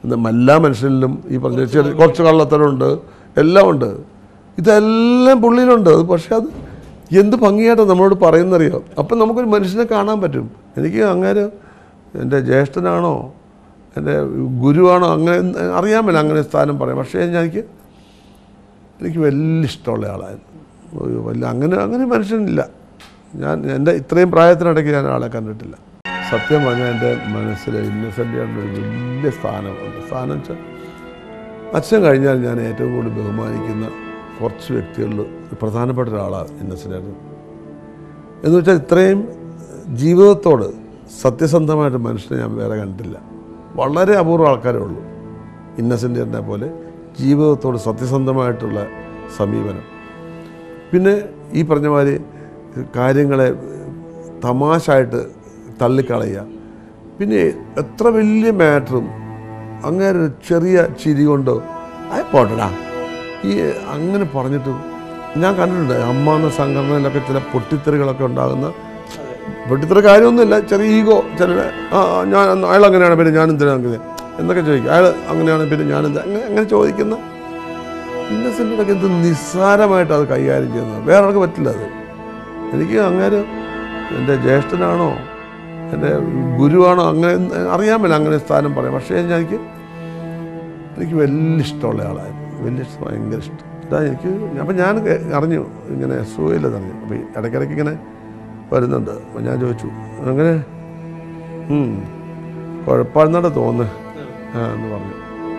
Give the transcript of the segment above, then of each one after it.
എന്നാൽ എല്ലാ മനുഷ്യനിലും ഈ പറഞ്ഞ ചെറിയ കുറച്ച് കള്ളത്തരമുണ്ട് എല്ലാം ഉണ്ട് ഇതെല്ലാം പുള്ളിയിലുണ്ട് അത് പക്ഷെ അത് എന്ത് ഭംഗിയായിട്ടാണ് നമ്മളോട് പറയുന്നറിയോ അപ്പം നമുക്കൊരു മനുഷ്യനെ കാണാൻ പറ്റും എനിക്ക് അങ്ങനെ എൻ്റെ ജ്യേഷ്ഠനാണോ എൻ്റെ ഗുരുവാണോ അങ്ങനെ അറിയാൻ മേല അങ്ങനെ സ്ഥാനം പറയാം പക്ഷേ ഞാൻ എനിക്ക് എനിക്ക് വലിയ ഇഷ്ടമുള്ള ആളായിരുന്നു ഒരു വലിയ അങ്ങനെ അങ്ങനെ ഒരു മനുഷ്യനില്ല ഞാൻ എൻ്റെ ഇത്രയും പ്രായത്തിനിടയ്ക്ക് ഞാൻ ആളെ കണ്ടിട്ടില്ല സത്യം പറഞ്ഞാൽ എൻ്റെ മനസ്സിൽ ഇന്നസെൻ്റ് ഒരു വലിയ സ്ഥാനമുണ്ട് സ്ഥാനം വെച്ചാൽ അച്ഛൻ കഴിഞ്ഞാൽ ഞാൻ ഏറ്റവും കൂടുതൽ ബഹുമാനിക്കുന്ന കുറച്ച് വ്യക്തികളിൽ പ്രധാനപ്പെട്ട ഒരാളാണ് ഇന്നസെൻ്റ് എന്ന് വെച്ചാൽ ഇത്രയും ജീവിതത്തോട് സത്യസന്ധമായിട്ട് മനുഷ്യനെ ഞാൻ വേറെ കണ്ടിട്ടില്ല വളരെ അപൂർവ ആൾക്കാരേ ഉള്ളൂ ഇന്നസെൻ്റിനെ പോലെ ജീവിതത്തോട് സത്യസന്ധമായിട്ടുള്ള സമീപനം പിന്നെ ഈ പറഞ്ഞ മാതിരി കാര്യങ്ങളെ തമാശായിട്ട് തള്ളിക്കളയുക പിന്നെ എത്ര വലിയ മാറ്ററും അങ്ങനെ ഒരു ചെറിയ ചിരി കൊണ്ടോ അത് പോട്ടടാ ഈ അങ്ങനെ പറഞ്ഞിട്ട് ഞാൻ കണ്ടിട്ടുണ്ട് അമ്മ എന്ന സംഘടനയിലൊക്കെ ചില പൊട്ടിത്തെറികളൊക്കെ ഉണ്ടാകുന്ന പൊട്ടിത്തെറി കാര്യമൊന്നുമില്ല ചെറിയ ഈഗോ ചില ആ ആ, ഞാൻ അയാൾ അങ്ങനെയാണ് പിന്നെ ഞാൻ എന്തിനാ അങ്ങനെ എന്നൊക്കെ ചോദിക്കും അയാൾ അങ്ങനെയാണ് പിന്നെ ഞാൻ എന്താ അങ്ങനെ അങ്ങനെ ചോദിക്കുന്ന ഇന്നസെൻ്റൊക്കെ എന്ത് നിസ്സാരമായിട്ട് അത് കൈകാര്യം ചെയ്യുന്നത് വേറെ ആൾക്ക് പറ്റില്ല അത് എനിക്ക് അങ്ങനെ എൻ്റെ ജ്യേഷ്ഠനാണോ എൻ്റെ ഗുരുവാണോ അങ്ങനെ അറിയാൻ മേല അങ്ങനെ സ്ഥാനം പറയാം പക്ഷേ ഞാൻ എനിക്ക് എനിക്ക് വലിയ ഇഷ്ടമുള്ള ആളായിരുന്നു വലിയ ഇഷ്ടം ഭയങ്കര ഇഷ്ടം ഇതാ എനിക്ക് അപ്പം ഞാൻ കേ- അറിഞ്ഞു ഇങ്ങനെ സുഖമില്ലെന്ന് അറിഞ്ഞു അപ്പോൾ ഈ ഇടയ്ക്കിടയ്ക്ക് ഇങ്ങനെ വരുന്നുണ്ട് അപ്പോൾ ഞാൻ ചോദിച്ചു അങ്ങനെ ഉം, കുഴപ്പമെന്നാണ് തോന്നുന്നത് ആ എന്ന് പറഞ്ഞു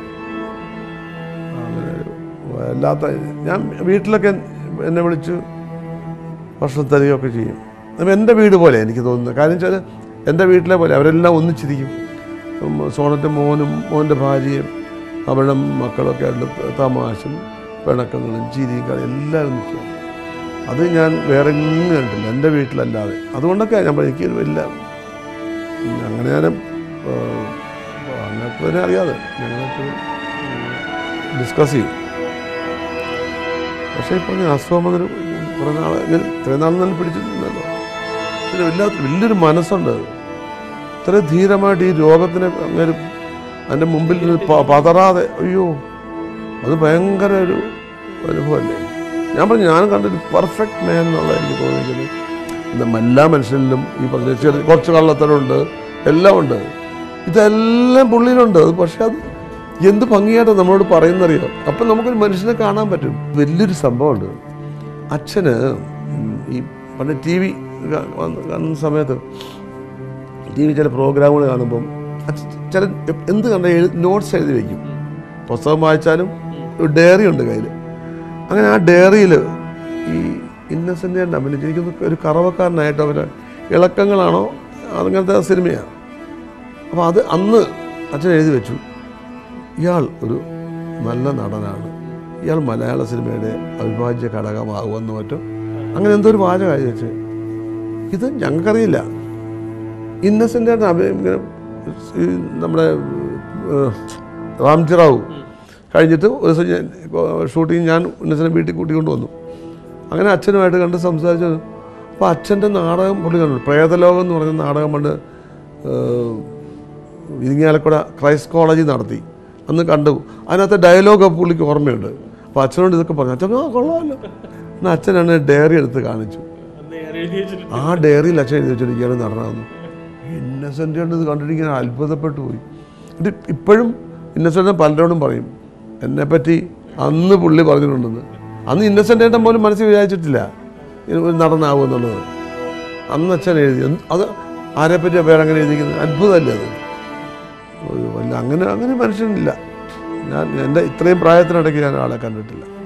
അങ്ങനെ ഒരു വല്ലാത്ത ഞാൻ വീട്ടിലൊക്കെ എന്നെ വിളിച്ച് ഭക്ഷണം തരികയൊക്കെ ചെയ്യും അപ്പം എൻ്റെ വീട് പോലെ എനിക്ക് തോന്നുന്നത് കാര്യം വെച്ചാൽ എൻ്റെ വീട്ടിലെ പോലെ അവരെല്ലാം ഒന്നിച്ചിരിക്കും ഉം, സോണൻ്റെ മോനും മോൻ്റെ ഭാര്യയും അവരുടെ മക്കളൊക്കെ ആയിട്ട് തമാശയും പിണക്കങ്ങളും ചിരിയും കളി എല്ലാവരും ഒന്നിച്ചു അത് ഞാൻ വേറെ എങ്ങും കണ്ടില്ല എൻ്റെ വീട്ടിലല്ലാതെ അതുകൊണ്ടൊക്കെ ഞാൻ പറയും, എനിക്ക് വലിയ ഉം, അങ്ങനെ ഞാൻ അങ്ങനത്തെ തന്നെ അറിയാതെ ഞങ്ങൾക്ക് ഡിസ്കസ് ചെയ്യും പക്ഷേ ഈ പറഞ്ഞ അസുഖം വന്നൊരു കുറേ നാൾ ഇങ്ങനെ ഇത്രയും നാൾ തന്നെ പിടിച്ചിട്ടുണ്ടല്ലോ പിന്നെ വല്ലാത്ത വലിയൊരു മനസ്സുണ്ട് ഇത്ര ധീരമായിട്ട് ഈ രോഗത്തിനെ അങ്ങനെ അതിൻ്റെ മുമ്പിൽ നിന്ന് പ- പതറാതെ അയ്യോ അത് ഭയങ്കര ഒരു അനുഭവമല്ലേ ഞാൻ പറഞ്ഞു ഞാൻ കണ്ടൊരു പെർഫെക്റ്റ് മാൻ എന്നുള്ള എനിക്ക് തോന്നിയിരിക്കുന്നത് ഇന്ന് എല്ലാ മനുഷ്യനിലും ഈ പറഞ്ഞ ചെറിയ കുറച്ച് കള്ളത്തരമുണ്ട് എല്ലാം ഉണ്ട് ഇതെല്ലാം പുള്ളിയിലുണ്ട് അത് പക്ഷെ അത് എന്ത് ഭംഗിയായിട്ടാണ് നമ്മളോട് പറയുന്നറിയോ അപ്പം നമുക്കൊരു മനുഷ്യനെ കാണാൻ പറ്റും വലിയൊരു സംഭവമുണ്ട് അച്ഛന് ഉം, ഈ പണ്ട് ടി വി കാണുന്ന സമയത്ത് ടി വി ചില പ്രോഗ്രാമുകൾ കാണുമ്പം അച്ഛൻ ചില എന്ത് കണ്ട നോട്ട്സ് എഴുതി വയ്ക്കും പുസ്തകം വായിച്ചാലും ഒരു ഡയറി ഉണ്ട് കയ്യിൽ അങ്ങനെ ആ ഡയറിയിൽ ഈ ഇന്നസെൻ്റ് ഉണ്ട് അഭിനയിച്ചിരിക്കുന്ന ഒരു കറവക്കാരനായിട്ട് അവരെ ഇളക്കങ്ങളാണോ അങ്ങനത്തെ സിനിമയാണ് അപ്പോൾ അത് അന്ന് അച്ഛൻ എഴുതി വെച്ചു ഇയാൾ ഒരു നല്ല നടനാണ് ഇയാൾ മലയാള സിനിമയുടെ അവിഭാജ്യ ഘടകമാകുമെന്ന് മറ്റും അങ്ങനെ എന്തോ ഒരു വാചകമായി വെച്ച് ഇത് ഞങ്ങൾക്കറിയില്ല ഇന്നസെൻ്റ് ആയിട്ട് അഭി- ഇങ്ങനെ ഈ നമ്മുടെ ഏഹ്, റാംജി റാവു കഴിഞ്ഞിട്ട് ഒരു ദിവസം ഞാൻ ഷൂട്ടിങ് ഞാൻ ഇന്നസെൻ്റ് വീട്ടിൽ കൂട്ടിക്കൊണ്ട് വന്നു അങ്ങനെ അച്ഛനുമായിട്ട് കണ്ട് സംസാരിച്ചു അപ്പോൾ അച്ഛൻ്റെ നാടകം പുള്ളി കണ്ടു പ്രേതലോകം എന്ന് പറഞ്ഞ നാടകം പണ്ട് ഏഹ്, ഇരിങ്ങാലക്കുട ക്രൈസ്റ്റ് കോളേജിൽ നടത്തി അന്ന് കണ്ടു അതിനകത്തെ ഡയലോഗ് പുള്ളിക്ക് ഓർമ്മയുണ്ട് അപ്പോൾ അച്ഛനോട് ഇതൊക്കെ പറഞ്ഞു അച്ഛൻ ആ കൊള്ളാമല്ലോ എന്നാൽ അച്ഛനാണ് ഡയറി എടുത്ത് കാണിച്ചു ആ ഡയറിയിൽ അച്ഛൻ എഴുതി വെച്ചിട്ട് ഇയാൾ നടനാന്ന് ഇന്നസെൻ്റ് കണ്ട് ഇത് കണ്ടിട്ട് ഇങ്ങനെ അത്ഭുതപ്പെട്ടു പോയി ഇത് ഇപ്പോഴും ഇന്നസെൻ്റ് പലരോടും പറയും എന്നെപ്പറ്റി അന്ന് പുള്ളി പറഞ്ഞിട്ടുണ്ടെന്ന് അന്ന് ഇന്നസെൻ്റ് ഏട്ടൻ പോലും മനസ്സിൽ വിചാരിച്ചിട്ടില്ല ഇത് ഒരു നടനാവും എന്നുള്ളത് അന്ന് അച്ഛൻ എഴുതി എന്ത്- അത് ആരെപ്പറ്റി വേറെ അങ്ങനെ എഴുതിക്കുന്നത് അത്ഭുതമല്ലേ അത് ഒരു വല്ല അങ്ങനെ അങ്ങനെ മനുഷ്യനില്ല ഞാൻ എൻ്റെ ഇത്രയും പ്രായത്തിനിടയ്ക്ക് ഞാൻ ആളെ കണ്ടിട്ടില്ല